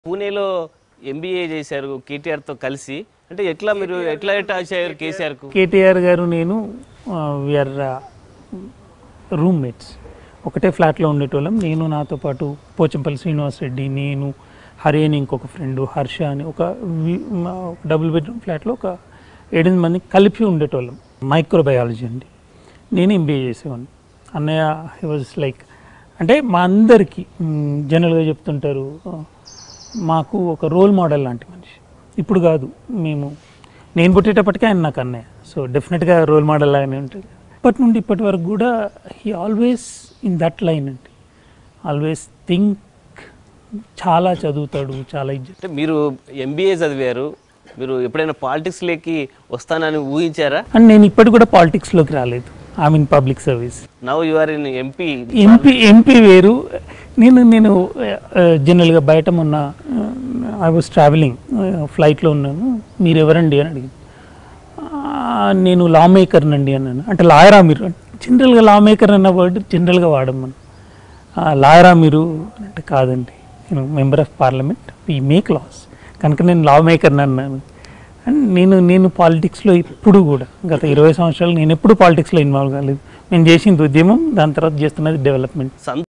పూణేలో ఎంబీఏ చేశారు కేటీఆర్ తో కలిసి అంటే ఎట్లా మీరు ఎట్లా అటాచ్ అయ్యారు కేసీఆర్ కు కేటీఆర్ గారు నేను విఆర్ రూమ్మేట్స్ ఒకటే ఫ్లాట్లో ఉండేటోళ్ళం నేను నాతో పాటు పోచంపల్లి శ్రీనివాస్ రెడ్డి నేను హరి అని ఇంకొక ఫ్రెండ్ హర్ష అని ఒక వి- మా- ఒక డబుల్ బెడ్రూమ్ ఫ్లాట్లో ఒక ఏడెనిమిది మంది కలిపి ఉండేటోళ్ళం మైక్రోబయాలజీ అండి నేను ఎంబీఏ చేసేవాడిని అన్నయ్య హీ వాజ్ లైక్ అంటే మా అందరికీ జనరల్గా చెప్తుంటారు ఆ, మాకు ఒక రోల్ మోడల్ లాంటి మనిషి ఇప్పుడు కాదు మేము నేను పుట్టేటప్పటికే ఆయన నాకు అన్నయ్య సో డెఫినెట్గా రోల్ మోడల్ లాగానే ఉంటుంది ఇప్పటి నుండి ఇప్పటి వరకు కూడా he always in that line అండి ఆల్వేస్ థింక్ చాలా చదువుతాడు చాలా ఇది అంటే మీరు ఎంబీఏ చదివారు మీరు ఎప్పుడైనా పాలిటిక్స్ లేకి వస్తానని ఊహించారా అండ్ నేను ఇప్పటికి కూడా పాలిటిక్స్లోకి రాలేదు I mean public service now you are in MP MP MP వేరు నేను నేను జనరల్గా బయట మొన్న ఐ వాజ్ ట్రావెలింగ్ ఫ్లైట్లో ఉన్నాను మీరు ఎవరండి అని అడిగింది "ఆ, నేను లా మేకర్నండి అన్నాను అంటే లాయరా మీరు జనరల్గా లా మేకర్ అన్న వర్డ్ జనరల్గా వాడం మనం "ఆ, లాయరా మీరు అంటే కాదండి నేను member of parliament we make laws కనుక నేను లా మేకర్ని అన్నాను అండ్ నేను నేను పాలిటిక్స్లో ఇప్పుడు కూడా గత ఇరవై సంవత్సరాలు నేను ఎప్పుడు పాలిటిక్స్లో ఇన్వాల్వ్ కాలేదు నేను చేసింది ఉద్యమం దాని తర్వాత చేస్తున్నది డెవలప్మెంట్ సంత